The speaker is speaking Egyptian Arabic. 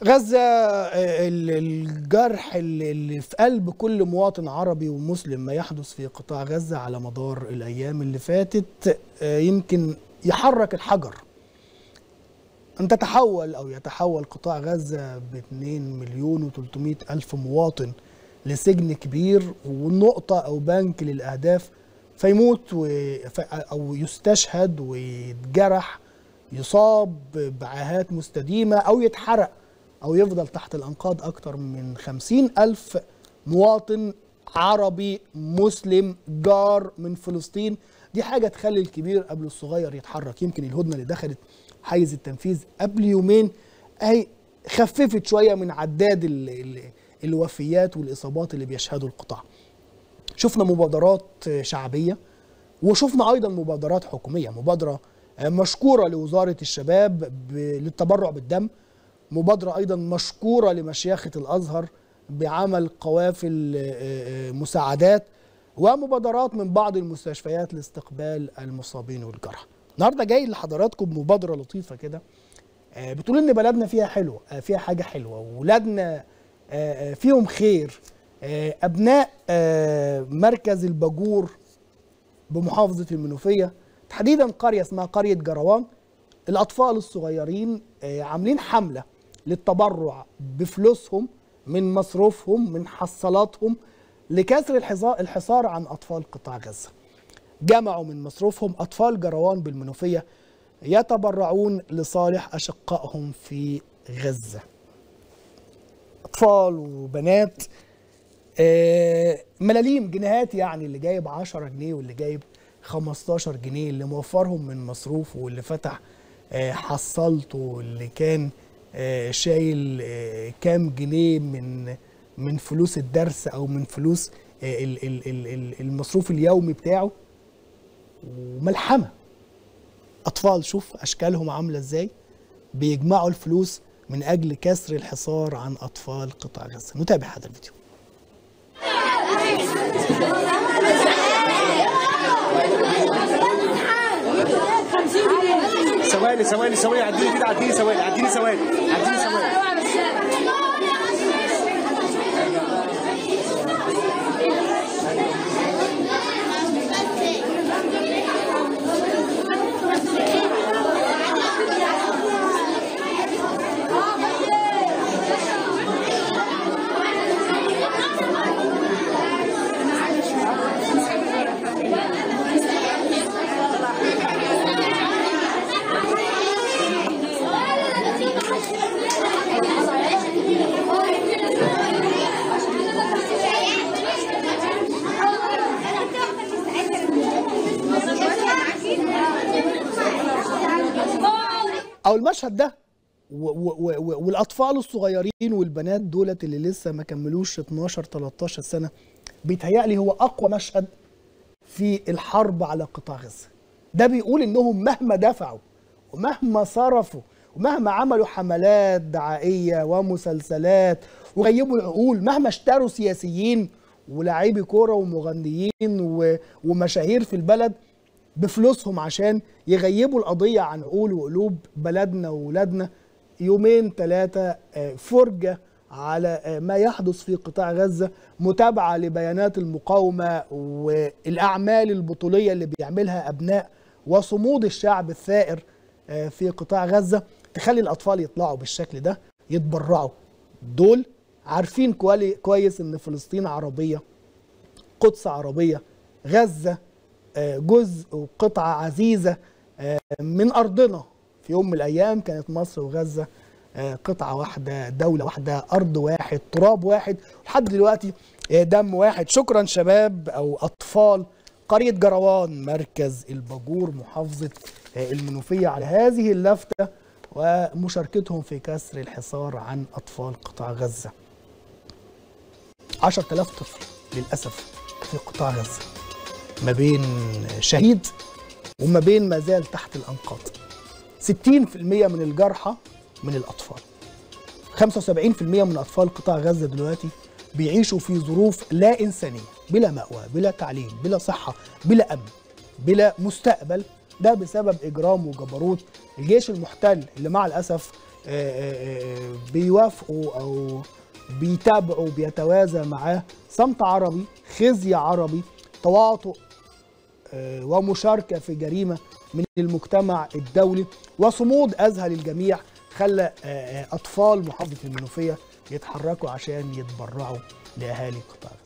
غزة آه، ال- الجرح اللي اللي في قلب كل مواطن عربي ومسلم ما يحدث في قطاع غزة على مدار الأيام اللي فاتت آه، يمكن يحرك الحجر أن تتحول أو يتحول قطاع غزة ب 2 مليون و300 ألف مواطن لسجن كبير ونقطة أو بنك للأهداف فيموت و... ف- أو يستشهد ويتجرح يصاب بعاهات مستديمة أو يتحرق أو يفضل تحت الأنقاض أكتر من خمسين ألف مواطن عربي مسلم جار من فلسطين دي حاجة تخلي الكبير قبل الصغير يتحرك يمكن الهدنة اللي دخلت حيز التنفيذ قبل يومين أهي خففت شوية من عداد ال... ال... الوفيات والإصابات اللي بيشهدوا القطاع شفنا مبادرات شعبية وشفنا أيضا مبادرات حكومية مبادرة مشكورة لوزارة الشباب ب- للتبرع بالدم مبادرة أيضا مشكورة لمشيخة الأزهر بعمل قوافل آه، آه، مساعدات ومبادرات من بعض المستشفيات لاستقبال المصابين والجرحى النهارده جاي لحضراتكم مبادرة لطيفة كده آه، بتقول ان بلدنا فيها حلوه آه، فيها حاجه حلوه وولادنا آه، آه، فيهم خير آه، ابناء آه، مركز الباجور بمحافظه المنوفيه تحديدا قريه اسمها قريه جروان الاطفال الصغيرين آه، عاملين حمله للتبرع بفلوسهم من مصروفهم من حصالاتهم لكسر الحصار الحصار عن اطفال قطاع غزه جمعوا من مصروفهم أطفال جروان بالمنوفية يتبرعون لصالح أشقائهم في غزة أطفال وبنات آه، ملاليم جنيهات يعني اللي جايب 10 جنيه واللي جايب 15 جنيه اللي موفرهم من مصروفه واللي فتح آه، حصلته واللي كان آه، شايل آه، كام جنيه من من فلوس الدرس او من فلوس آه، ال- ال- ال- ال- المصروف اليومي بتاعه وملحمه اطفال شوف اشكالهم عامله ازاي بيجمعوا الفلوس من اجل كسر الحصار عن اطفال قطاع غزه نتابع هذا الفيديو ثواني ثواني ثواني عديني كده عديني ثواني عديني ثواني عديني ثواني او المشهد ده و و و والاطفال الصغيرين والبنات دولت اللي لسه ما كملوش 12 13 سنه بيتهيألي هو اقوى مشهد في الحرب على قطاع غزه ده بيقول انهم مهما دفعوا ومهما صرفوا ومهما عملوا حملات دعائيه ومسلسلات وغيبوا العقول مهما اشتروا سياسيين ولاعيبي كوره ومغنيين و- ومشاهير في البلد بفلوسهم عشان يغيبوا القضيه عن عقول وقلوب بلدنا وولادنا يومين ثلاثه فرجه على آه، ما يحدث في قطاع غزه متابعه لبيانات المقاومه والاعمال البطوليه اللي بيعملها ابناء وصمود الشعب الثائر آه، في قطاع غزه تخلي الاطفال يطلعوا بالشكل ده يتبرعوا دول عارفين كوالي- كويس ان فلسطين عربيه قدس عربيه غزه آه، جزء وقطعه عزيزه آه، من ارضنا في يوم من الايام كانت مصر وغزه آه، قطعه واحده دوله واحده ارض واحد تراب واحد لحد دلوقتي آه، دم واحد شكرا شباب او اطفال قريه جروان مركز الباجور محافظه آه، المنوفيه على هذه اللفته ومشاركتهم في كسر الحصار عن اطفال قطاع غزه 10000 طفل للاسف في قطاع غزه ما بين شهيد وما بين ما زال تحت الانقاض 60% من الجرحى من الاطفال 75% من اطفال قطاع غزه دلوقتي بيعيشوا في ظروف لا انسانيه بلا مأوى بلا تعليم بلا صحه بلا امن بلا مستقبل ده بسبب اجرام وجبروت الجيش المحتل اللي مع الاسف آه، آه، بيوافقوا او بيتابعوا بيتوازى معاه صمت عربي خزي عربي تواطؤ آه، ومشاركه في جريمه من المجتمع الدولي وصمود اذهل الجميع خلى آه، آه، اطفال محافظه المنوفيه يتحركوا عشان يتبرعوا لاهالي قطاع غزة.